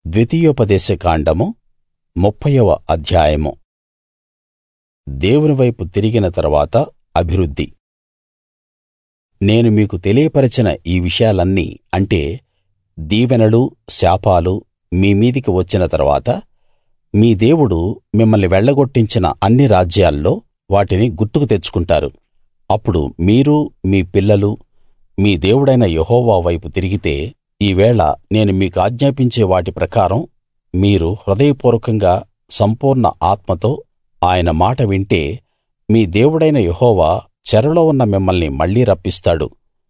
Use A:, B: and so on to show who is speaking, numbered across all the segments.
A: ద్వితీయోపదేశ కాండము ముప్ఫైవ అధ్యాయము దేవుని వైపు తిరిగిన తరువాత అభివృద్ధి నేను మీకు తెలియపరచిన ఈ విషయాలన్నీ అంటే దీవెనలు శాపాలు మీ మీదికి వచ్చిన తరువాత మీ దేవుడు మిమ్మల్ని వెళ్ళగొట్టించిన అన్ని రాజ్యాల్లో వాటిని గుర్తుకు తెచ్చుకుంటారు అప్పుడు మీరు మీ పిల్లలు మీ దేవుడైన యెహోవా వైపు తిరిగితే ఈవేళ నేను మీకాజ్ఞాపించే వాటి ప్రకారం మీరు హృదయపూర్వకంగా సంపూర్ణ ఆత్మతో ఆయన మాట వింటే మీ దేవుడైన యెహోవా చెరలో ఉన్న మిమ్మల్ని మళ్ళీ రప్పిస్తాడు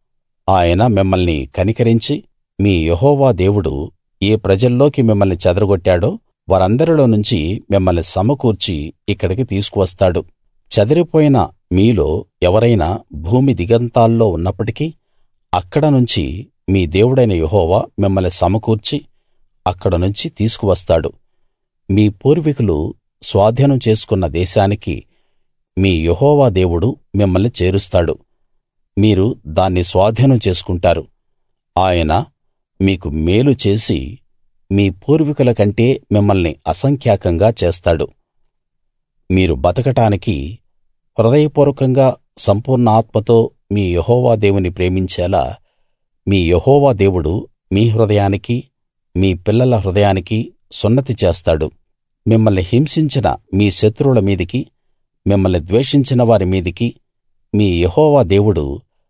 A: ఆయన మిమ్మల్ని కనికరించి మీ యెహోవా దేవుడు ఏ ప్రజల్లోకి మిమ్మల్ని చెదరగొట్టాడో వారందరిలో నుంచి మిమ్మల్ని సమకూర్చి ఇక్కడికి తీసుకువస్తాడు చెదిరిపోయిన మీలో ఎవరైనా భూమి దిగంతాల్లో ఉన్నప్పటికీ అక్కడ నుంచి మీ దేవుడైన యెహోవా మిమ్మల్ని సమకూర్చి అక్కడ నుంచి తీసుకువస్తాడు మీ పూర్వీకులు స్వాధీనం చేసుకున్న దేశానికి మీ యెహోవా దేవుడు మిమ్మల్ని చేరుస్తాడు మీరు దాన్ని స్వాధీనం చేసుకుంటారు ఆయన మీకు మేలు చేసి మీ పూర్వీకుల కంటే మిమ్మల్ని అసంఖ్యాకంగా చేస్తాడు మీరు బతకడానికి హృదయపూర్వకంగా సంపూర్ణ ఆత్మతో మీ యెహోవా దేవుని ప్రేమించేలా మీ యెహోవా దేవుడు మీ హృదయానికి మీ పిల్లల హృదయానికి సున్నతి చేస్తాడు మిమ్మల్ని హింసించిన మీ శత్రువుల మీదికి మిమ్మల్ని ద్వేషించిన వారి మీదికి మీ యెహోవా దేవుడు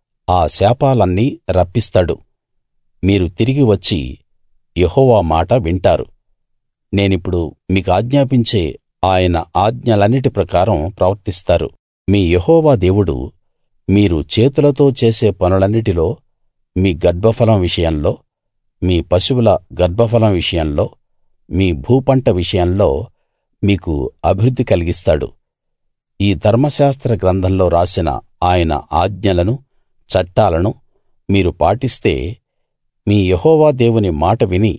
A: ఆ శాపాలన్నీ రప్పిస్తాడు మీరు తిరిగి వచ్చి యెహోవా మాట వింటారు నేనిప్పుడు మీకాజ్ఞాపించే ఆయన ఆజ్ఞలన్నిటి ప్రకారం ప్రవర్తిస్తారు మీ యెహోవా దేవుడు మీరు చేతులతో చేసే పనులన్నిటిలో మీ గర్భఫలం విషయంలో మీ పశువుల గర్భఫలం విషయంలో మీ భూపంట విషయంలో మీకు అభివృద్ధి కలిగిస్తాడు ఈ ధర్మశాస్త్ర గ్రంథంలో రాసిన ఆయన ఆజ్ఞలను చట్టాలను మీరు పాటిస్తే మీ యెహోవా దేవుని మాట విని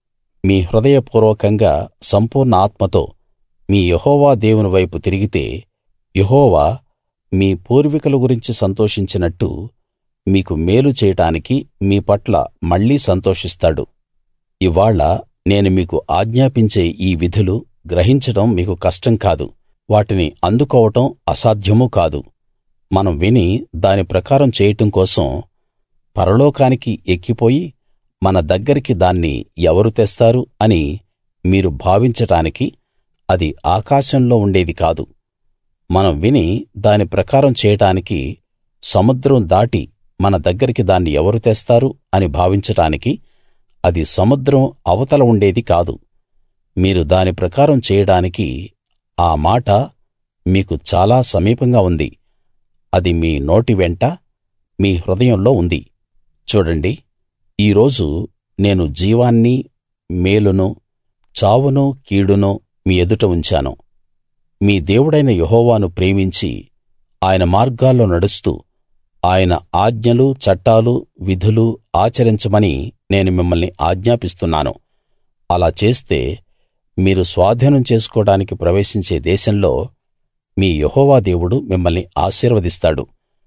A: మీ హృదయపూర్వకంగా సంపూర్ణ ఆత్మతో మీ యెహోవా దేవుని వైపు తిరిగితే యెహోవా మీ పూర్వీకుల గురించి సంతోషించినట్టు మీకు మేలు చేయడానికి మీ పట్ల మళ్ళీ సంతోషిస్తాడు ఇవ్వాళ నేను మీకు ఆజ్ఞాపించే ఈ విధులు గ్రహించడం మీకు కష్టం కాదు వాటిని అందుకోవడం అసాధ్యమూ కాదు మనం విని దాని ప్రకారం చేయడం కోసం పరలోకానికి ఎక్కిపోయి మన దగ్గరికి దాన్ని ఎవరు తెస్తారు అని మీరు భావించడానికి అది ఆకాశంలో ఉండేది కాదు మనం విని దాని ప్రకారం చేయడానికి సముద్రం దాటి మన దగ్గరికి దాన్ని ఎవరు తెస్తారు అని భావించడానికి అది సముద్రం అవతల ఉండేది కాదు మీరు దాని ప్రకారం చేయడానికి ఆ మాట మీకు చాలా సమీపంగా ఉంది అది మీ నోటి వెంట మీ హృదయంలో ఉంది చూడండి ఈ రోజు నేను జీవాన్ని మేలును చావును కీడును మీ ఎదుట ఉంచాను మీ దేవుడైన యెహోవాను ప్రేమించి ఆయన మార్గాల్లో నడుస్తూ ఆయన ఆజ్ఞలు చట్టాలు విధులు ఆచరించమని నేను మిమ్మల్ని ఆజ్ఞాపిస్తున్నాను అలా చేస్తే మీరు స్వాధీనం చేసుకోడానికి ప్రవేశించే దేశంలో మీ యెహోవా దేవుడు మిమ్మల్ని ఆశీర్వదిస్తాడు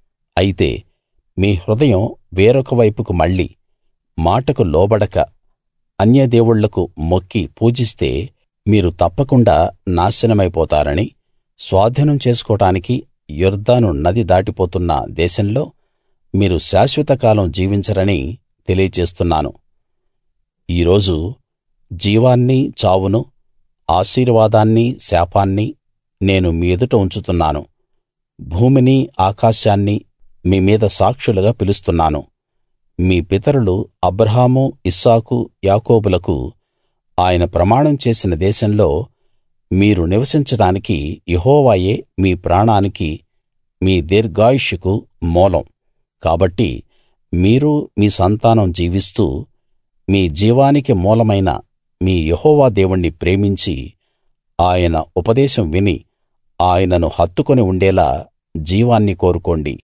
A: అయితే మీ హృదయం వేరొక వైపుకు మళ్ళి మాటకు లోబడక అన్య దేవుళ్ళకు మొక్కి పూజిస్తే మీరు తప్పకుండా నాశనమైపోతారని స్వాధీనం చేసుకోడానికి యొర్దాను నది దాటిపోతున్న దేశంలో మీరు శాశ్వత కాలం జీవించరని తెలియచేస్తున్నాను ఈ రోజు జీవాన్ని చావును ఆశీర్వాదాన్ని శాపాన్ని నేను మీ ఎదుట ఉంచుతున్నాను భూమిని ఆకాశాన్ని మీ మీద సాక్షులుగా పిలుస్తున్నాను మీ పితరులు అబ్రాహాము ఇస్సాకు యాకోబులకు ఆయన ప్రమాణం చేసిన దేశంలో మీరు నివసించడానికి యెహోవాయే మీ ప్రాణానికి మీ దీర్ఘాయుష్షుకు మూలం కాబట్టి మీరు మీ సంతానం జీవిస్తూ మీ జీవానికి మూలమైన మీ యెహోవా దేవుణ్ణి ప్రేమించి ఆయన ఉపదేశం విని ఆయనను హత్తుకుని ఉండేలా జీవాన్ని కోరుకోండి